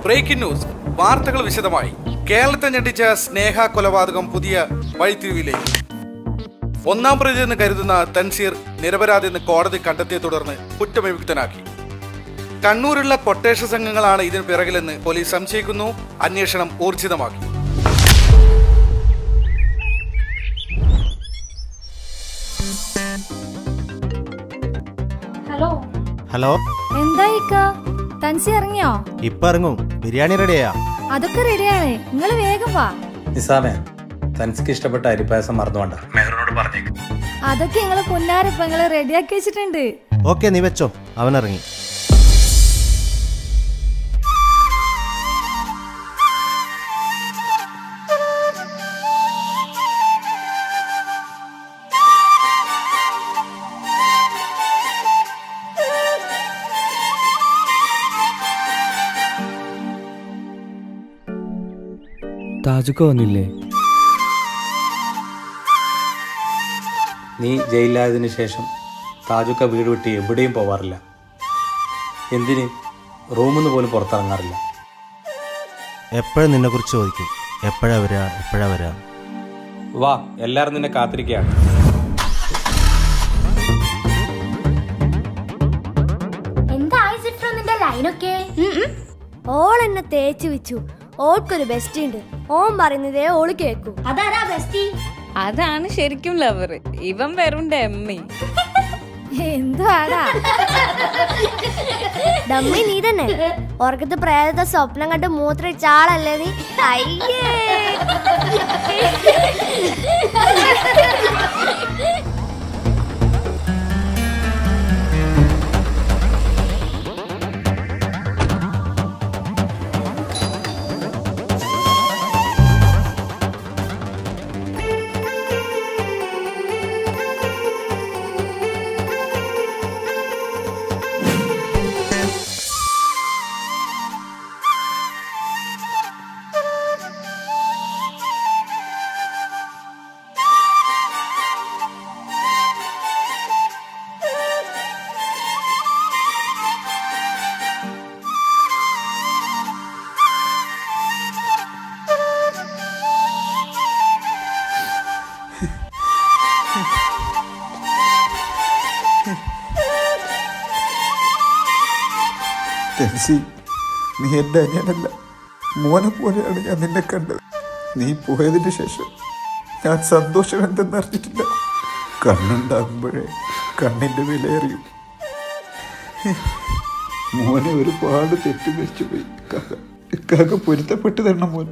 Breaking news വാർത്തകൾ വിശദമായി കേരളത്തെ ഞെട്ടിച്ച സ്നേഹ കൊലപാതകം പുതിയ വഴിത്തിരിവിലേക്ക് ഒന്നാം പ്രതി എന്ന് കരുതുന്ന തൻസീർ നിരപരാധി എന്ന് കോടതി കണ്ടെത്തിയെ തുടർന്ന് കുറ്റവിമുക്തനാക്കി കണ്ണൂരുള്ള കൊട്ടേഷൻ സംഘങ്ങളാണ് ഇതിന് പിറകിലെന്ന് പോലീസ് സംശയിക്കുന്നു അന്വേഷണം ഊർജിതമാക്കി ഹലോ ഹലോ എന്താ ഇക്ക തൻസി ഇറങ്ങിയോ ഇപ്പൊ ഇറങ്ങും ബിരിയാണി റെഡിയാ അതൊക്കെ റെഡിയാണ് നിങ്ങൾ വേഗം വാ നിസാമേ തനിക്ക് ഇഷ്ടപ്പെട്ട അരിപ്പായസം മറന്നുകൊണ്ട മെഹറിനോട് പറഞ്ഞേക്ക് അതൊക്കെ നിങ്ങള് പുന്നാരപ്പ നിങ്ങള് റെഡിയാക്കി വെച്ചിട്ടുണ്ട് ഓക്കെ നീ വെച്ചോ അവൻ ഇറങ്ങി താജുക്ക വന്നില്ലേ നീ ജയിലിലായതിനു ശേഷം താജുക്ക വീട് വിട്ട് എവിടെയും പോവാറില്ല എന്തിന് റൂമിൽ നിന്ന് പോലും പുറത്തിറങ്ങാറില്ല എപ്പോഴും നിന്നെ കുറിച്ച് ചോദിക്കും എപ്പോഴാ വരാ എപ്പോഴാ വരാ വാ എല്ലാവരും നിന്നെ കാത്തിരിക്കുകയാണ് എന്തായി സിട്രോ നിന്റെ ലൈനൊക്കെ ഓൾ എന്നെ തേച്ച് വെച്ചു ഓൾക്കൊരു ബെസ്റ്റ് ഉണ്ട് ഓൻ പറയുന്നതേ ഓള് കേക്കൂ അതാരാ ബെസ്റ്റി അതാണ് ശരിക്കും ലവർ ഇവൻ വെറും ഡമ്മി എന്തുവാടാ ഡമ്മി നീ തന്നെ ഓർക്കത്ത് പ്രേതത്തെ സ്വപ്നം കണ്ട് മൂത്രയിച്ച ആളല്ലേ നീ അയ്യേ തെൻസി നീ എൻ്റെ അനിയനല്ല മോനെ പോലെയാണ് ഞാൻ നിന്നെ കണ്ടത് നീ പോയതിന് ശേഷം ഞാൻ സന്തോഷം എന്തെന്നറിഞ്ഞിട്ടില്ല കണ്ണുണ്ടാകുമ്പോഴേ കണ്ണിൻ്റെ വിലയറിയും മോനെ ഒരുപാട് തെറ്റുവെച്ചു പോയി കാക്ക കാക്ക പൊരുത്തപ്പെട്ട് തരണം മോൻ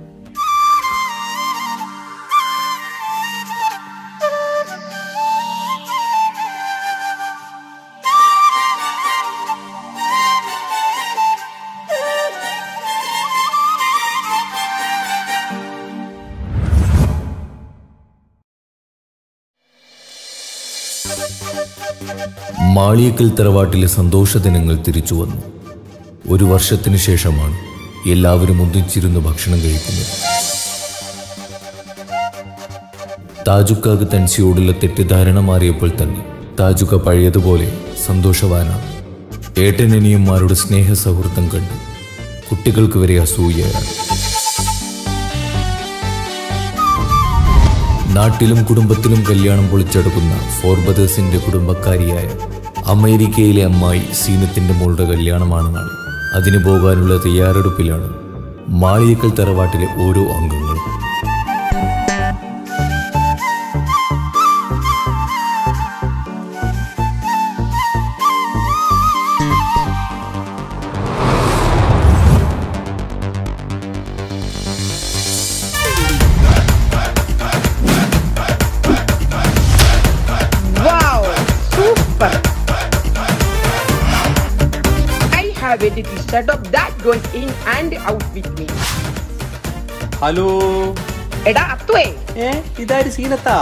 മാളിയക്കൽ തറവാട്ടിലെ സന്തോഷ ദിനങ്ങൾ തിരിച്ചു വന്നു ഒരു വർഷത്തിനു ശേഷമാണ് എല്ലാവരും ഒന്നിച്ചിരുന്ന് ഭക്ഷണം കഴിക്കുന്നത് താജുക്കാക്ക് തൻസിയോടുള്ള തെറ്റിദ്ധാരണ മാറിയപ്പോൾ തന്നെ താജുക്ക പഴയതുപോലെ സന്തോഷവാനാണ് ഏട്ടനനിയന്മാരുടെ സ്നേഹ സൗഹൃദം കണ്ട് കുട്ടികൾക്ക് വരെ അസൂയയാണ് നാട്ടിലും കുടുംബത്തിലും കല്യാണം പൊളിച്ചെടുക്കുന്ന ഫോർബദേഴ്സിന്റെ കുടുംബക്കാരിയായ അമേരിക്കയിലെ അമ്മായി സീനത്തിന്റെ മോളുടെ കല്യാണമാണ് നാളെ അതിന് പോകാനുള്ള തയ്യാറെടുപ്പിലാണ് മാളിയക്കൽ തറവാട്ടിലെ ഓരോ അംഗങ്ങളും Wow! Super! I have a little setup that goes in and out with me. Hello എടാ അത്തുവേ ഏ ഇതാര് സീനത്താ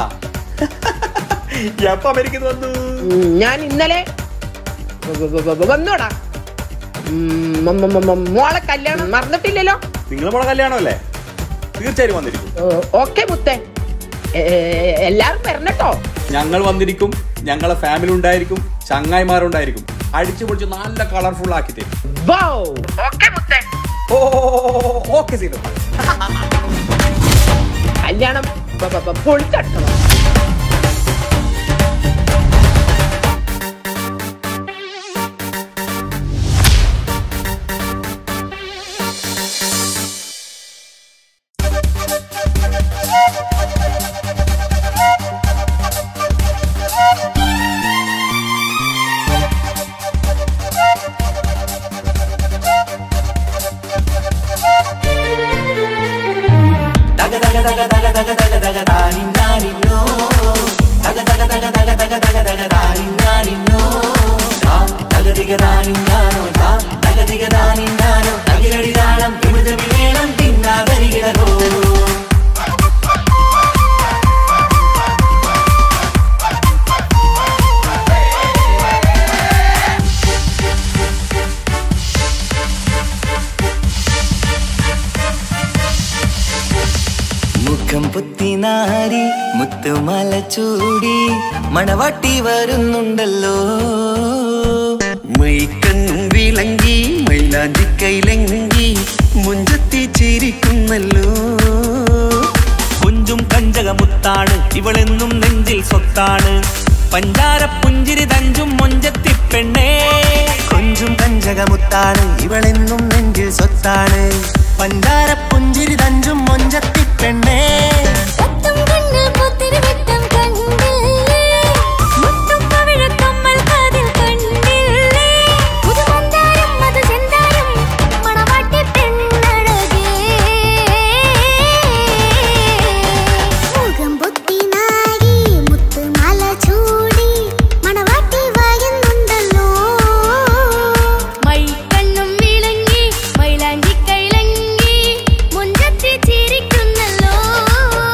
എപ്പ അമേരിക്കയിൽ വന്നു ഉം, ഞാൻ ഇന്നലെ വ- വ- വ- വന്നോടാ ഉം, മ- മ- മ- മ- മോളെ കല്യാണം മറന്നിട്ടില്ലല്ലോ നിങ്ങൾ മോളെ കല്യാണമല്ലേ തീർച്ചയായും വന്നിരിക്കും ഓക്കെ മുത്തേ എ- എ- എല്ലാരും വരണട്ടോ ഞങ്ങൾ വന്നിരിക്കും ഞങ്ങളെ ഫാമിലി ഉണ്ടായിരിക്കും ചങ്ങായിമാരുണ്ടായിരിക്കും അടിച്ചു പൊളിച്ച് നല്ല കളർഫുൾ ആക്കി തരും വൗ ഓക്കെ മുത്തേ ഓ ഓക്കെ സീനു കല്യാണം ബ- ബ- ബ- പൊളിച്ചടുക്കണം മുഖം പുത്തിനാരി മുത്തുമല ചൂടി മണവാട്ടി വരുന്നുണ്ടല്ലോ മൈക്കണ്ണും വിളങ്ങി മൈലാഞ്ചി കൈലങ്ങി മുഞ്ചത്തി ചിരിക്കുന്നല്ലോ കുഞ്ചും കഞ്ചകമുത്താണ് ഇവളെന്നും നെഞ്ചിൽ സ്വത്താണ് പഞ്ചാര പുഞ്ചിരി തഞ്ചും മൊഞ്ചത്തി പെണ്ണേ കൊഞ്ചും കഞ്ചകമുത്താണ് ഇവളെന്നും നെഞ്ചിൽ സ്വത്താണ് പഞ്ചാര പുഞ്ചിരി തഞ്ചും മൊഞ്ചത്തി പെണ്ണേ മൈക്കണ്ണും വിളങ്ങി മൈലാഞ്ചി കൈലങ്ങി മുഞ്ചത്തി ചിരിക്കുന്നല്ലോ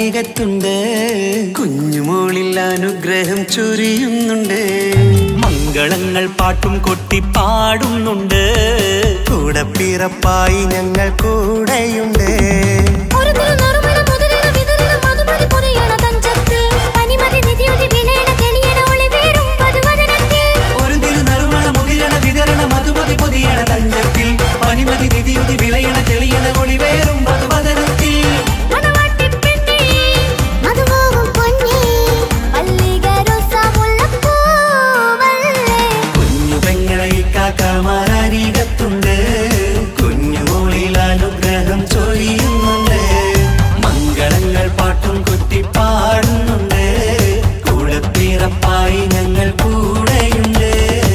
മാറാനീകത്തുണ്ട് കുഞ്ഞുമോളിൽ അനുഗ്രഹം ചൊരിയുന്നുണ്ട് മംഗളങ്ങൾ പാട്ടും കൊട്ടി പാടുന്നുണ്ട് കൂടെ പിറപ്പായി ഞങ്ങൾ കൂടെയുണ്ട് ഒരു തിരുനറുമണ മുതിരണ വിതരണ മധുമതി പൊതിയണ തഞ്ചത്തിൽ പനിമതി നിധിയുതി വിലയണ തെളിയണ ഒളിവേറും പതുവദനത്തിൽ ഒരു തിരുനറുമണ മുതിരണ വിതരണ മധുമതി പൊതിയണ തഞ്ചത്തിൽ പനിമതി നിധിയുതി വിളയണ തെളിയണ ഒളിവേറും മധുവദനത്തിൽ മണവാട്ടിപ്പെണ്ണേ മധുമോഹം പൊന്നേ മല്ലികരോസമുല്ലപ്പൂവല്ലേ കുഞ്ഞു പെങ്ങളെ കാക്ക മാറാനീകത്തുണ്ട് കുഞ്ഞുമോളിൽ അനുഗ്രഹം ചൊരിയുന്നുണ്ട് മംഗളങ്ങൾ പാട്ടും കുത്തി പാടുന്നുണ്ട് കൂടെ പിറപ്പായി ഞങ്ങൾ കൂടെയുണ്ട്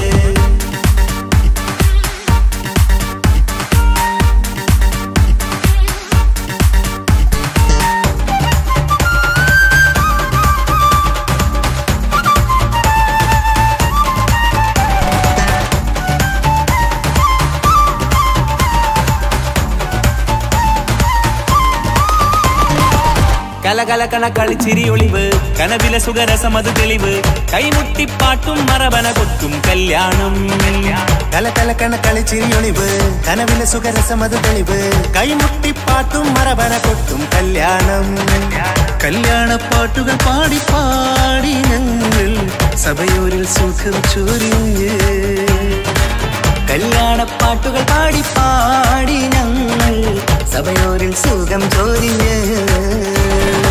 കലകല കണ കളിച്ചിരി ഒളിവ് കനവില സുഖരസമത് തെളിവ് കൈമുട്ടിപ്പാട്ടും മറവന കൊട്ടും കല്യാണം കല കല കണ കളിച്ചിരിയൊളിവ് കനവിലെ സുഖരസമത് തെളിവ് കൈമുട്ടിപ്പാട്ടും മറവന കൊട്ടും കല്യാണം കല്യാണപ്പാട്ടുകൾ പാടി പാടി ഞങ്ങൾ സഭയൂരിൽ സുഖം ചൊരിഞ്ഞ് കല്യാണപ്പാട്ടുകൾ പാടി പാടി ഞങ്ങൾ സഭയോരിൽ സുഖം ചോരിഞ്ഞ്